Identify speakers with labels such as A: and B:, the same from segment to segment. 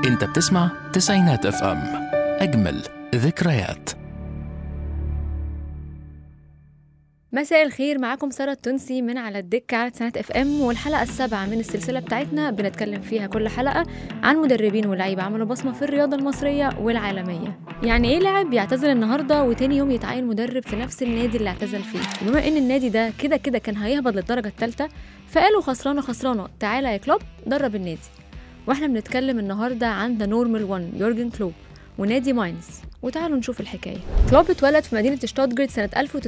A: انت بتسمع تسعينات اف ام اجمل ذكريات
B: مساء الخير معاكم سارة التونسي من على الدكة على سنة اف ام والحلقة السابعة من السلسلة بتاعتنا بنتكلم فيها كل حلقة عن مدربين ولاعيبة عملوا بصمة في الرياضة المصرية والعالمية يعني ايه لاعب يعتزل النهاردة وتاني يوم يتعين مدرب في نفس النادي اللي اعتزل فيه بما ان النادي ده كده كده كان هيهبط للدرجة الثالثة فقالوا خسرانة خسرانة تعالى يا كلوب درب النادي واحنا بنتكلم النهارده عن ذا نورمال 1 يورجن كلوب ونادي ماينز وتعالوا نشوف الحكايه كلوب اتولد في مدينه شتوتجارت سنه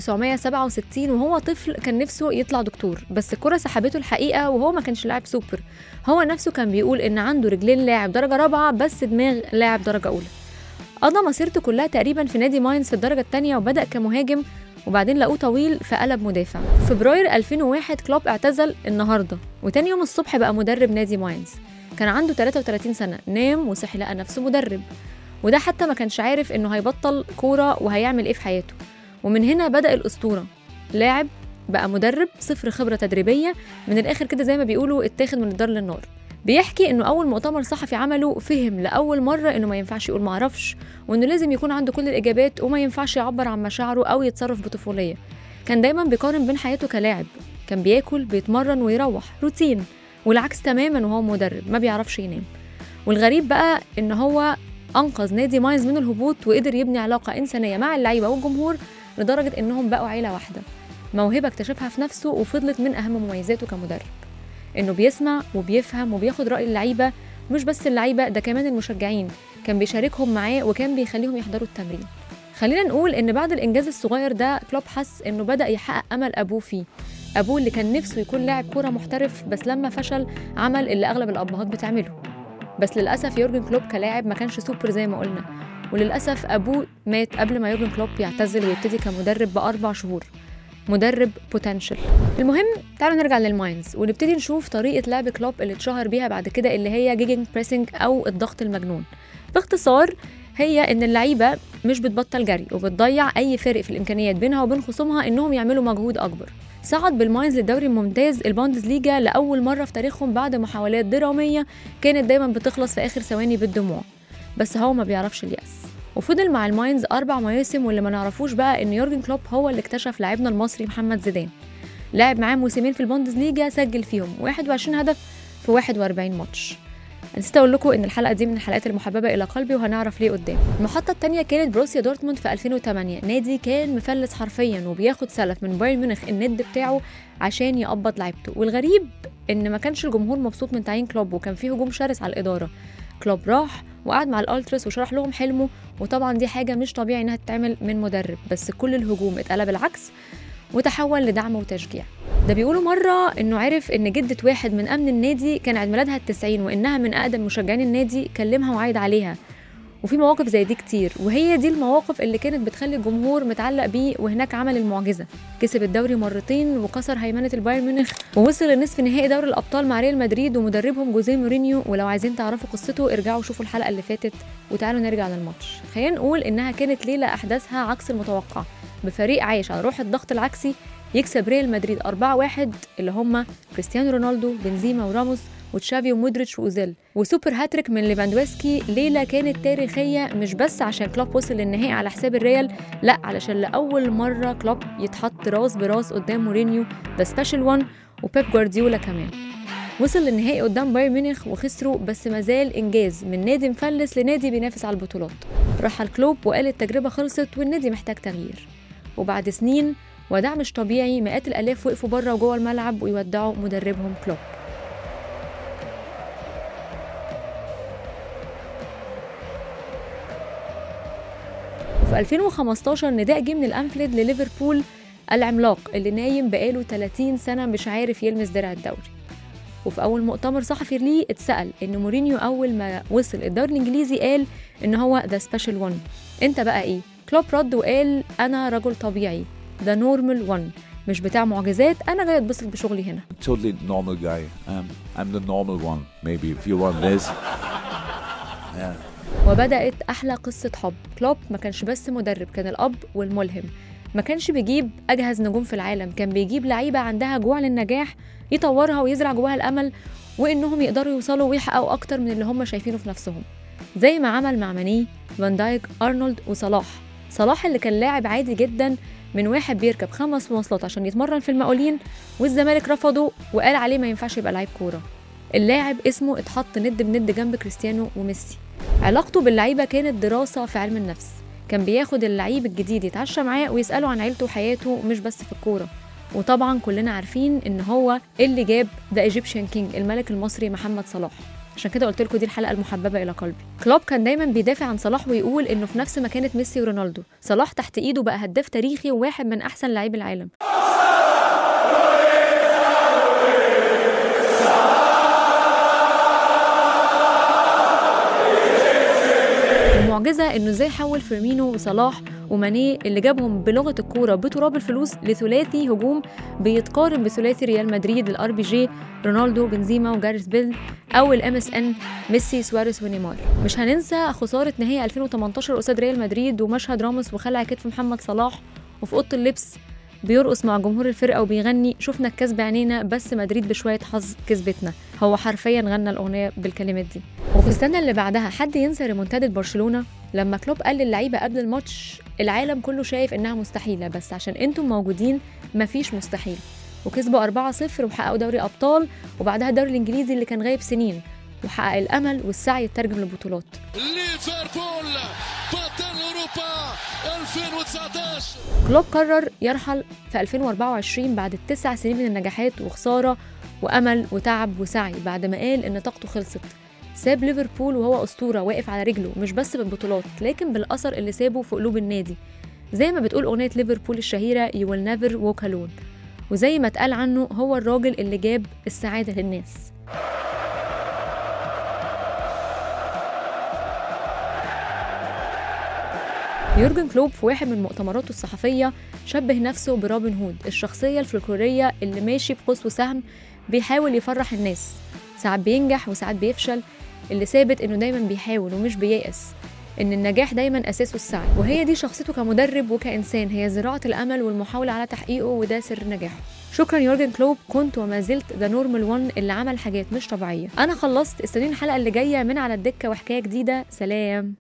B: 1967 وهو طفل كان نفسه يطلع دكتور بس الكره سحبته الحقيقه وهو ما كانش لاعب سوبر هو نفسه كان بيقول ان عنده رجلين لاعب درجه رابعه بس دماغ لاعب درجه اولى قضى مسيرته كلها تقريبا في نادي ماينز في الدرجه الثانيه وبدا كمهاجم وبعدين لقوه طويل فقلب مدافع في فبراير 2001 كلوب اعتزل النهارده وتاني يوم الصبح بقى مدرب نادي ماينز كان عنده 33 سنة نام وصحي لقى نفسه مدرب وده حتى ما كانش عارف انه هيبطل كورة وهيعمل ايه في حياته ومن هنا بدأ الأسطورة لاعب بقى مدرب صفر خبرة تدريبية من الآخر كده زي ما بيقولوا اتاخد من الدار للنار بيحكي انه اول مؤتمر صحفي عمله فهم لاول مره انه ما ينفعش يقول معرفش وانه لازم يكون عنده كل الاجابات وما ينفعش يعبر عن مشاعره او يتصرف بطفوليه كان دايما بيقارن بين حياته كلاعب كان بياكل بيتمرن ويروح روتين والعكس تماما وهو مدرب ما بيعرفش ينام والغريب بقى ان هو انقذ نادي ماينز من الهبوط وقدر يبني علاقه انسانيه مع اللعيبه والجمهور لدرجه انهم بقوا عيله واحده موهبه اكتشفها في نفسه وفضلت من اهم مميزاته كمدرب انه بيسمع وبيفهم وبياخد راي اللعيبه مش بس اللعيبه ده كمان المشجعين كان بيشاركهم معاه وكان بيخليهم يحضروا التمرين خلينا نقول ان بعد الانجاز الصغير ده كلوب حس انه بدا يحقق امل ابوه فيه ابوه اللي كان نفسه يكون لاعب كوره محترف بس لما فشل عمل اللي اغلب الابهات بتعمله بس للاسف يورجن كلوب كلاعب ما كانش سوبر زي ما قلنا وللاسف ابوه مات قبل ما يورجن كلوب يعتزل ويبتدي كمدرب باربع شهور مدرب بوتنشال المهم تعالوا نرجع للماينز ونبتدي نشوف طريقه لعب كلوب اللي اتشهر بيها بعد كده اللي هي جيجنج بريسنج او الضغط المجنون باختصار هي ان اللعيبه مش بتبطل جري وبتضيع اي فارق في الامكانيات بينها وبين خصومها انهم يعملوا مجهود اكبر صعد بالماينز للدوري الممتاز البوندز ليجا لاول مره في تاريخهم بعد محاولات دراميه كانت دايما بتخلص في اخر ثواني بالدموع بس هو ما بيعرفش اليأس وفضل مع الماينز اربع مواسم واللي ما نعرفوش بقى ان يورجن كلوب هو اللي اكتشف لاعبنا المصري محمد زيدان لعب معاه موسمين في البوندز ليجا سجل فيهم 21 هدف في 41 ماتش نسيت اقول لكم ان الحلقه دي من الحلقات المحببه الى قلبي وهنعرف ليه قدام المحطه الثانيه كانت بروسيا دورتموند في 2008 نادي كان مفلس حرفيا وبياخد سلف من بايرن ميونخ الند بتاعه عشان يقبض لعيبته والغريب ان ما كانش الجمهور مبسوط من تعيين كلوب وكان فيه هجوم شرس على الاداره كلوب راح وقعد مع الالتراس وشرح لهم حلمه وطبعا دي حاجه مش طبيعي انها تتعمل من مدرب بس كل الهجوم اتقلب العكس وتحول لدعم وتشجيع ده بيقولوا مرة إنه عرف إن جدة واحد من أمن النادي كان عيد ميلادها التسعين وإنها من أقدم مشجعين النادي كلمها وعايد عليها وفي مواقف زي دي كتير وهي دي المواقف اللي كانت بتخلي الجمهور متعلق بيه وهناك عمل المعجزة كسب الدوري مرتين وكسر هيمنة البايرن ميونخ ووصل لنصف نهائي دوري الأبطال مع ريال مدريد ومدربهم جوزيه مورينيو ولو عايزين تعرفوا قصته ارجعوا شوفوا الحلقة اللي فاتت وتعالوا نرجع للماتش خلينا نقول إنها كانت ليلة أحداثها عكس المتوقع بفريق عايش على روح الضغط العكسي يكسب ريال مدريد 4-1 اللي هم كريستيانو رونالدو بنزيما وراموس وتشافي ومودريتش واوزيل وسوبر هاتريك من ليفاندوسكي ليله كانت تاريخيه مش بس عشان كلوب وصل للنهائي على حساب الريال لا علشان لاول مره كلوب يتحط راس براس قدام مورينيو ذا سبيشال وان وبيب جوارديولا كمان وصل للنهائي قدام بايرن ميونخ وخسروا بس مازال انجاز من نادي مفلس لنادي بينافس على البطولات رحل كلوب وقال التجربه خلصت والنادي محتاج تغيير وبعد سنين ودع مش طبيعي مئات الالاف وقفوا بره وجوه الملعب ويودعوا مدربهم كلوب وفي 2015 نداء جه من الانفيلد لليفربول العملاق اللي نايم بقاله 30 سنه مش عارف يلمس درع الدوري وفي اول مؤتمر صحفي ليه اتسال ان مورينيو اول ما وصل الدوري الانجليزي قال ان هو ذا سبيشال وان انت بقى ايه كلوب رد وقال انا رجل طبيعي ذا نورمال وان مش بتاع معجزات انا جاي اتبسط بشغلي هنا
C: totally normal guy. Um, I'm the normal one, maybe if you want this. Yeah.
B: وبدأت أحلى قصة حب كلوب ما كانش بس مدرب كان الأب والملهم ما كانش بيجيب أجهز نجوم في العالم كان بيجيب لعيبة عندها جوع للنجاح يطورها ويزرع جواها الأمل وإنهم يقدروا يوصلوا ويحققوا أكتر من اللي هم شايفينه في نفسهم زي ما عمل مع ماني فان دايك أرنولد وصلاح صلاح اللي كان لاعب عادي جدا من واحد بيركب خمس مواصلات عشان يتمرن في المقاولين والزمالك رفضه وقال عليه ما ينفعش يبقى لعيب كورة اللاعب اسمه اتحط ند بند جنب كريستيانو وميسي علاقته باللعيبة كانت دراسة في علم النفس كان بياخد اللعيب الجديد يتعشى معاه ويسأله عن عيلته وحياته مش بس في الكورة وطبعا كلنا عارفين ان هو اللي جاب ذا ايجيبشن كينج الملك المصري محمد صلاح عشان كده قلت لكم دي الحلقه المحببه الى قلبي كلوب كان دايما بيدافع عن صلاح ويقول انه في نفس مكانه ميسي ورونالدو صلاح تحت ايده بقى هداف تاريخي وواحد من احسن لاعبي العالم المعجزه انه ازاي حول فيرمينو وصلاح وماني اللي جابهم بلغه الكوره بتراب الفلوس لثلاثي هجوم بيتقارن بثلاثي ريال مدريد الار بي جي رونالدو بنزيما وجاريث بيل او الام اس ان ميسي سواريز ونيمار مش هننسى خساره نهائي 2018 قصاد ريال مدريد ومشهد راموس وخلع كتف محمد صلاح وفي اوضه اللبس بيرقص مع جمهور الفرقه وبيغني شفنا الكاس بعينينا بس مدريد بشويه حظ كسبتنا هو حرفيا غنى الاغنيه بالكلمات دي وفي السنه اللي بعدها حد ينسى ريمونتادا برشلونه لما كلوب قال للعيبه قبل الماتش العالم كله شايف انها مستحيله بس عشان انتم موجودين مفيش مستحيل وكسبوا 4-0 وحققوا دوري ابطال وبعدها الدوري الانجليزي اللي كان غايب سنين وحقق الامل والسعي يترجم لبطولات
D: ليفربول بطل اوروبا 2019
B: كلوب قرر يرحل في 2024 بعد التسع سنين من النجاحات وخساره وامل وتعب وسعي بعد ما قال ان طاقته خلصت ساب ليفربول وهو اسطوره واقف على رجله مش بس بالبطولات لكن بالاثر اللي سابه في قلوب النادي زي ما بتقول اغنيه ليفربول الشهيره You will never walk alone وزي ما اتقال عنه هو الراجل اللي جاب السعاده للناس يورجن كلوب في واحد من مؤتمراته الصحفية شبه نفسه بروبن هود الشخصية الفلكلورية اللي ماشي بقوس وسهم بيحاول يفرح الناس ساعات بينجح وساعات بيفشل اللي ثابت انه دايما بيحاول ومش بييأس ان النجاح دايما اساسه السعي وهي دي شخصيته كمدرب وكانسان هي زراعه الامل والمحاوله على تحقيقه وده سر نجاحه شكرا يورجن كلوب كنت وما زلت ذا نورمال 1 اللي عمل حاجات مش طبيعيه انا خلصت استنوني الحلقه اللي جايه من على الدكه وحكايه جديده سلام